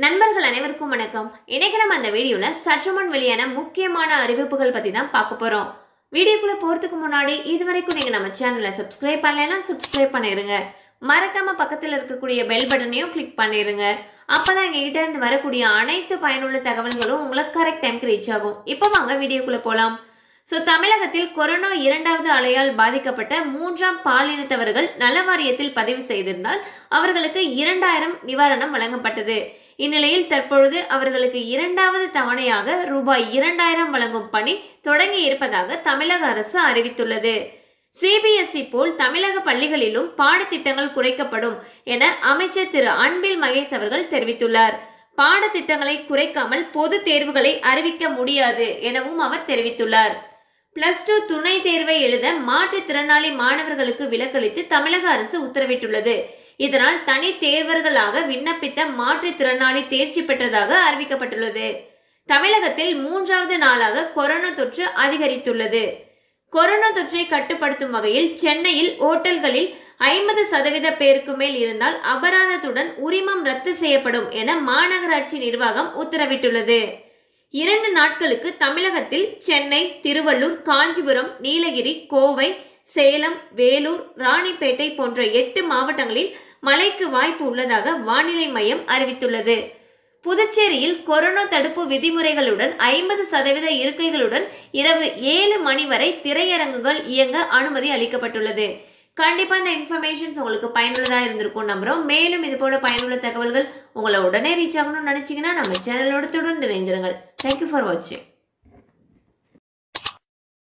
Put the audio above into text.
நண்பர்கள் அனைவருக்கும் வணக்கம் இன்னைக்கு நம்ம அந்த வீடியோல சற்று முன் வெளியான முக்கியமான அறிவிப்புகள் பத்தி தான் பார்க்க போறோம் வீடியோக்குள்ள போறதுக்கு முன்னாடி இதுவரைக்கும் நீங்க நம்ம சேனலை சப்ஸ்கிரைப் பண்ணலைன்னா சப்ஸ்கிரைப் பண்ணிருங்க மறக்காம பக்கத்துல இருக்கக்கூடிய பெல் பட்டனையும் கிளிக் பண்ணிருங்க அப்பதான் எங்க கிட்ட இருந்து வரக்கூடிய அனைத்து பயனுள்ள தகவல்களும் உங்களுக்கு கரெக்ட் டைம்க்கு ரீச் ஆகும் இப்போ வாங்க வீடியோக்குள்ள போலாம் ஸோ தமிழகத்தில் கொரோனா இரண்டாவது அலையால் பாதிக்கப்பட்ட மூன்றாம் பாலினத்தவர்கள் நல வாரியத்தில் பதிவு செய்திருந்தால் அவர்களுக்கு இரண்டாயிரம் நிவாரணம் வழங்கப்பட்டது இந்நிலையில் தற்பொழுது அவர்களுக்கு இரண்டாவது தவணையாக ரூபாய் இரண்டாயிரம் வழங்கும் பணி தொடங்கி இருப்பதாக தமிழக அரசு அறிவித்துள்ளது சிபிஎஸ்இ போல் தமிழக பள்ளிகளிலும் பாடத்திட்டங்கள் குறைக்கப்படும் என அமைச்சர் திரு அன்பில் மகேஷ் அவர்கள் தெரிவித்துள்ளார் பாடத்திட்டங்களை குறைக்காமல் பொது தேர்வுகளை அறிவிக்க முடியாது எனவும் அவர் தெரிவித்துள்ளார் பிளஸ் டூ துணை தேர்வை எழுத மாற்றுத்திறனாளி மாணவர்களுக்கு விலக்களித்து தமிழக அரசு உத்தரவிட்டுள்ளது இதனால் தனி தேர்வர்களாக விண்ணப்பித்த மாற்றுத்திறனாளி தேர்ச்சி பெற்றதாக அறிவிக்கப்பட்டுள்ளது தமிழகத்தில் மூன்றாவது நாளாக கொரோனா தொற்று அதிகரித்துள்ளது கொரோனா தொற்றை கட்டுப்படுத்தும் வகையில் சென்னையில் ஓட்டல்களில் ஐம்பது சதவீத பேருக்கு மேல் இருந்தால் அபராதத்துடன் உரிமம் ரத்து செய்யப்படும் என மாநகராட்சி நிர்வாகம் உத்தரவிட்டுள்ளது இரண்டு நாட்களுக்கு தமிழகத்தில் சென்னை திருவள்ளூர் காஞ்சிபுரம் நீலகிரி கோவை சேலம் வேலூர் ராணிப்பேட்டை போன்ற எட்டு மாவட்டங்களில் மழைக்கு வாய்ப்பு உள்ளதாக வானிலை மையம் அறிவித்துள்ளது புதுச்சேரியில் கொரோனா தடுப்பு விதிமுறைகளுடன் ஐம்பது சதவீத இருக்கைகளுடன் இரவு ஏழு மணி வரை திரையரங்குகள் இயங்க அனுமதி அளிக்கப்பட்டுள்ளது கண்டிப்பா இந்த இன்ஃபர்மேஷன்ஸ் உங்களுக்கு பயனுள்ளதாக இருந்திருக்கும் நம்புறோம் மேலும் இது போல பயனுள்ள தகவல்கள் உங்களை உடனே ரீச் ஆகணும்னு நினைச்சீங்கன்னா நம்ம சேனலோட தொடர்ந்து இணைந்திருங்கள் தேங்க்யூ ஃபார் வாட்சிங்